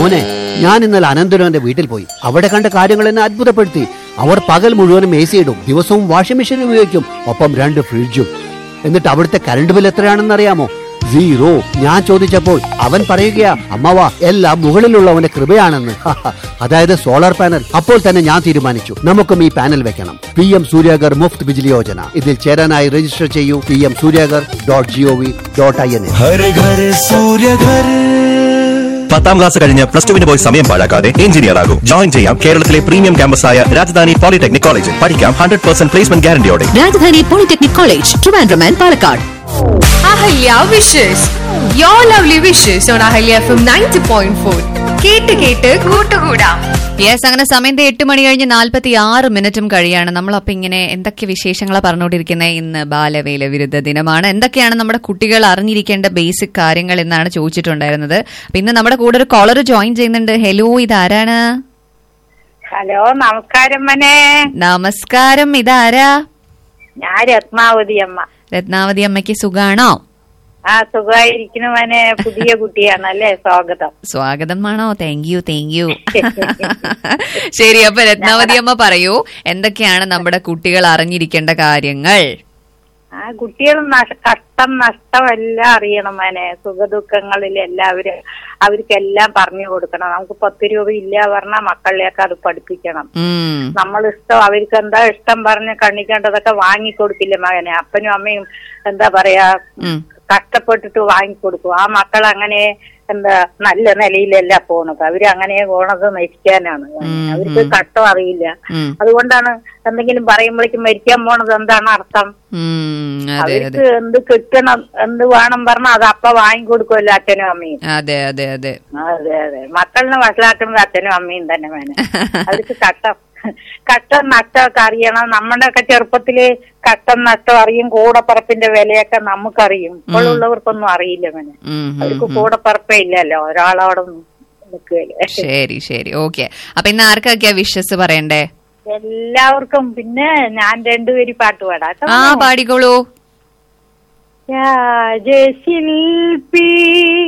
മോനെ ഞാൻ ഇന്നലെ അനന്തരവന്റെ വീട്ടിൽ പോയി അവിടെ കണ്ട കാര്യങ്ങൾ എന്നെ അത്ഭുതപ്പെടുത്തി അവർ പകൽ മുഴുവനും എ സി ഇടും ദിവസവും വാഷിംഗ് മെഷീൻ ഉപയോഗിക്കും ഒപ്പം രണ്ട് ഫ്രിഡ്ജും എന്നിട്ട് അവിടുത്തെ കറണ്ട് ബിൽ എത്രയാണെന്ന് അറിയാമോ സീറോ ഞാൻ ചോദിച്ചപ്പോൾ അവൻ പറയുകയാ അമ്മവ എല്ലാം മുകളിലുള്ളവന്റെ കൃപയാണെന്ന് അതായത് സോളാർ പാനൽ അപ്പോൾ തന്നെ ഞാൻ തീരുമാനിച്ചു നമുക്കും ഈ പാനൽ വെക്കണം പി എം സൂര്യാഗർ മുഫ്ത് ബിജിലി യോജന ഇതിൽ ചേരാനായി രജിസ്റ്റർ ചെയ്യൂ P M Suryaghar dot G O V dot I N Har Ghar Surya Ghar പത്താം ക്ലാസ് കഴിഞ്ഞ് പ്ലസ് ടുവിന് പോയി സമയം പാഴാക്കാതെ എഞ്ചിനീയർ ആകും ജോയിൻ ചെയ്യാം കേരളത്തിലെ പ്രീമിയം ക്യാമ്പസായ രാജധാനി പോളിടെക്നിക് കോളേജിൽ പഠിക്കാം ഹൺഡ്രഡ് പെർസെന്റ് പ്ലേസ്മെന്റ് ഗ്യാരണ്ടിയോടെ Rajadhani polytechnic college Trivandrum and Palakkad Ahalya wishes your lovely wishes on Ahalya F M ninety point four കേട്ട് കേട്ട് കൂട്ടുകൂടാം യെസ് അങ്ങനെ സമയം ദേ എട്ട് മണി കഴിഞ്ഞ് നാൽപ്പത്തി ആറ് മിനിറ്റും കഴിയാണ് നമ്മളപ്പോ ഇങ്ങനെ എന്തൊക്കെ വിശേഷങ്ങളാണ് പറഞ്ഞുകൊണ്ടിരിക്കുന്നത് ഇന്ന് ബാലവേല വിരുദ്ധ ദിനമാണ് എന്തൊക്കെയാണ് നമ്മുടെ കുട്ടികൾ അറിഞ്ഞിരിക്കേണ്ട ബേസിക് കാര്യങ്ങൾ എന്നാണ് ചോദിച്ചിട്ടുണ്ടായിരുന്നത് അപ്പൊ ഇന്ന് നമ്മുടെ കൂടെ ഒരു കോളർ ജോയിൻ ചെയ്യുന്നുണ്ട് ഹലോ ഇതാരാണ് ഹലോ നമസ്കാരം മനെ നമസ്കാരം ഇതാരാ ഞാൻ രത്നാവതി അമ്മ രത്നാവതി അമ്മയ്ക്ക് സുഖാണോ ആ സുഖമായിരിക്കുന്നു മനെ പുതിയ കുട്ടിയാണ് അല്ലേ സ്വാഗതം സ്വാഗതമാണോ താങ്ക് യു താങ്ക് യു ശരി അപ്പൊ രത്നാവതി അമ്മ പറയൂ എന്തൊക്കെയാണ് നമ്മുടെ കുട്ടികൾ അറിഞ്ഞിരിക്കേണ്ട കാര്യങ്ങൾ ആ കുട്ടികൾ നഷ- കഷ്ടം നഷ്ടം എല്ലാം അറിയണം മനെ സുഖദുഃഖങ്ങളിൽ എല്ലാവരും അവർക്കെല്ലാം പറഞ്ഞു കൊടുക്കണം നമുക്ക് പത്ത് രൂപ ഇല്ല പറഞ്ഞാൽ മക്കളിലേക്ക് അത് പഠിപ്പിക്കണം ഉം നമ്മൾ ഇഷ്ടം അവർക്ക് എന്താ ഇഷ്ടം പറഞ്ഞ് കണ്ണിക്കേണ്ടതൊക്കെ വാങ്ങിക്കൊടുക്കില്ല മകനെ അപ്പനും അമ്മയും എന്താ പറയാ ഉം കഷ്ടപ്പെട്ടിട്ട് വാങ്ങിക്കൊടുക്കും ആ മക്കൾ അങ്ങനെ എന്താ നല്ല നിലയിലല്ല പോണത് അവര് അങ്ങനെ പോണത് നശിക്കാനാണ് അവർക്ക് കഷ്ടം അറിയില്ല ഉം അതുകൊണ്ടാണ് എന്തെങ്കിലും പറയുമ്പോഴേക്കും മരിക്കാൻ പോണത് എന്താണ് അർത്ഥം ഉം, അതെ അതെ അവർക്ക് എന്ത് കിട്ടണം എന്ത് വേണം പറഞ്ഞാൽ അത് അപ്പ വാങ്ങിക്കൊടുക്കുമല്ലോ അച്ഛനും അമ്മയും അതെ അതെ അതെ അതെ അതെ മക്കളിനെ വഷളാക്കുന്നത് അച്ഛനും അമ്മയും തന്നെ വേണം അവർക്ക് കഷ്ടം കഷ്ടം നഷ്ടമൊക്കെ അറിയണം നമ്മുടെ ഒക്കെ ചെറുപ്പത്തില് കഷ്ടം നഷ്ടം അറിയും കൂടപ്പറപ്പിന്റെ വിലയൊക്കെ നമുക്കറിയും ഇപ്പോഴുള്ളവർക്കൊന്നും അറിയില്ല വേണേ ഉം, ഉം, അവർക്ക് കൂടപ്പറപ്പേ ഇല്ലല്ലോ ഒരാളവിടെ നിൽക്കുകയല്ലേ ശരി ശരി ഓക്കെ അപ്പൊ ഇന്ന് ആർക്കൊക്കെയാ വിഷസ് പറയണ്ടേ എല്ലാവർക്കും പിന്നെ ഞാൻ രണ്ടുപേരും പാട്ട് പാടാം ആ പാടിക്കോളൂ രാജശില്പി